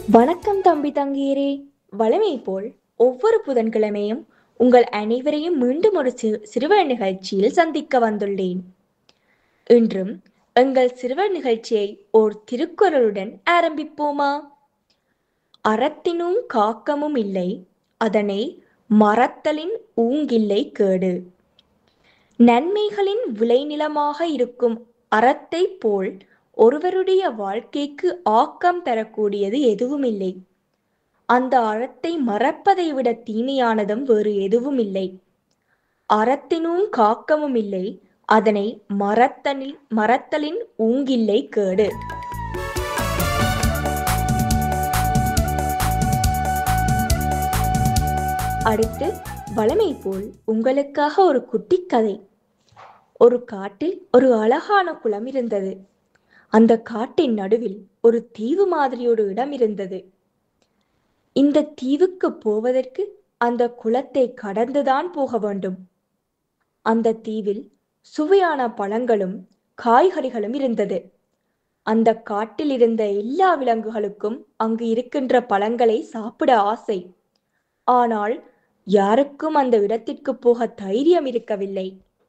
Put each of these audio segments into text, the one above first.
வணக்கம் தம்பி தங்கீரே வழமை போல் ஒவ்வொரு புதன்கிழமையும் உங்கள் அனைவரையும் மீண்டும் ஒரு சி- சிறுவர் நிகழ்ச்சியில் சந்திக்க வந்துள்ளேன் இன்றும் எங்கள் சிறுவர் நிகழ்ச்சியை ஓர் திருக்குறளுடன் ஆரம்பிப்போமா அறத்தினும் காக்கமும் இல்லை அதனை மறத்தலின் ஊங்கில்லை கேடு நன்மைகளின் விளைநிலமாக இருக்கும் அறத்தை போல் ஒருவருடைய வாழ்க்கைக்கு ஆக்கம் தரக்கூடியது எதுவுமில்லை அந்த அறத்தை மறப்பதை விட தீமையானதும் வேறு எதுவும் இல்லை அறத்தினும் காக்கமும் இல்லை அதனை மறத்தனில் மறத்தலின் ஊங்கில்லை கேடு அடுத்து வளமை போல் உங்களுக்காக ஒரு குட்டி கதை ஒரு காட்டில் ஒரு அழகான குளம் இருந்தது அந்த காட்டின் நடுவில் ஒரு தீவு மாதிரி ஒரு இடம் இருந்தது இந்த தீவுக்கு போவதற்கு அந்த குளத்தை கடந்துதான் போக வேண்டும் அந்த தீவில் சுவையான பழங்களும் காய்கறிகளும் இருந்தது அந்த காட்டில் இருந்த எல்லா விலங்குகளுக்கும் அங்கு இருக்கின்ற பழங்களை சாப்பிட ஆசை ஆனால் யாருக்கும் அந்த இடத்திற்கு போக தைரியம் இருக்கவில்லை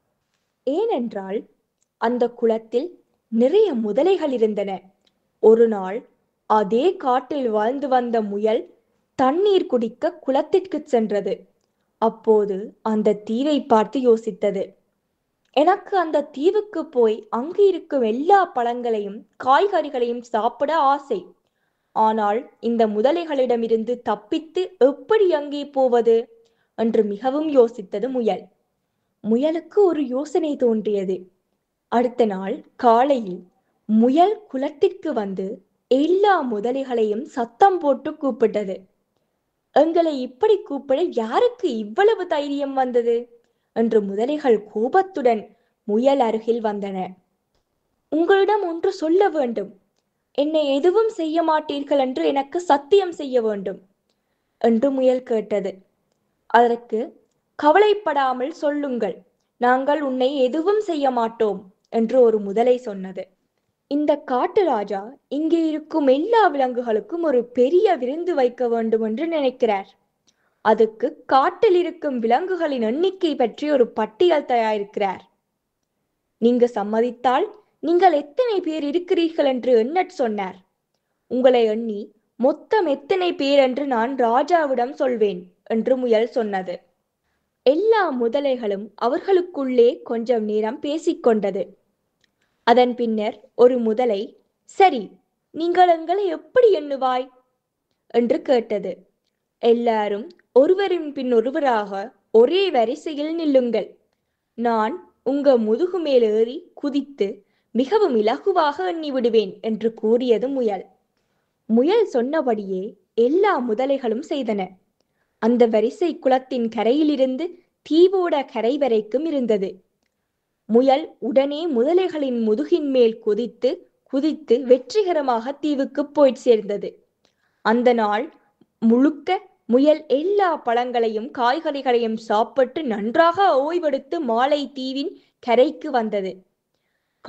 ஏனென்றால் அந்த குளத்தில் நிறைய முதலைகள் இருந்தன ஒரு நாள் அதே காட்டில் வாழ்ந்து வந்த முயல் தண்ணீர் குடிக்க குளத்திற்கு சென்றது அப்போது அந்த தீவை பார்த்து யோசித்தது எனக்கு அந்த தீவுக்கு போய் அங்கு இருக்கும் எல்லா பழங்களையும் காய்கறிகளையும் சாப்பிட ஆசை ஆனால் இந்த முதலைகளிடமிருந்து தப்பித்து எப்படி அங்கே போவது என்று மிகவும் யோசித்தது முயல் முயலுக்கு ஒரு யோசனை தோன்றியது அடுத்த நாள் காலையில் முயல் குளத்திற்கு வந்து எல்லா முதலைகளையும் சத்தம் போட்டு கூப்பிட்டது எங்களை இப்படி கூப்பிட யாருக்கு இவ்வளவு தைரியம் வந்தது என்று முதலைகள் கோபத்துடன் முயல் அருகில் வந்தன உங்களிடம் ஒன்று சொல்ல வேண்டும் என்னை எதுவும் செய்ய மாட்டீர்கள் என்று எனக்கு சத்தியம் செய்ய வேண்டும் என்று முயல் கேட்டது அதற்கு கவலைப்படாமல் சொல்லுங்கள் நாங்கள் உன்னை எதுவும் செய்ய மாட்டோம் என்று ஒரு முதலை சொன்னது இந்த காட்டு ராஜா இங்கே இருக்கும் எல்லா விலங்குகளுக்கும் ஒரு பெரிய விருந்து வைக்க வேண்டும் என்று நினைக்கிறார் அதுக்கு காட்டில் இருக்கும் விலங்குகளின் எண்ணிக்கை பற்றி ஒரு பட்டியல் தயாரிக்கிறார் நீங்க சம்மதித்தால் நீங்கள் எத்தனை பேர் இருக்கிறீர்கள் என்று எண்ணச் சொன்னார் உங்களை எண்ணி மொத்தம் எத்தனை பேர் என்று நான் ராஜாவிடம் சொல்வேன் என்று முயல் சொன்னது எல்லா முதலைகளும் அவர்களுக்குள்ளே கொஞ்சம் நேரம் பேசிக்கொண்டது அதன் பின்னர் ஒரு முதலை சரி நீங்கள் எங்களை எப்படி எண்ணுவாய் என்று கேட்டது எல்லாரும் ஒருவரின் பின் ஒருவராக ஒரே வரிசையில் நில்லுங்கள் நான் உங்க முதுகு மேல் ஏறி குதித்து மிகவும் இலகுவாக எண்ணி விடுவேன் என்று கூறியது முயல் முயல் சொன்னபடியே எல்லா முதலைகளும் செய்தன அந்த வரிசை குளத்தின் கரையிலிருந்து தீவோட கரை வரைக்கும் இருந்தது முயல் உடனே முதலைகளின் முதுகின் மேல் குதித்து குதித்து வெற்றிகரமாக தீவுக்கு போய் சேர்ந்தது அந்த நாள் முழுக்க முயல் எல்லா பழங்களையும் காய்கறிகளையும் சாப்பிட்டு நன்றாக ஓய்வெடுத்து மாலை தீவின் கரைக்கு வந்தது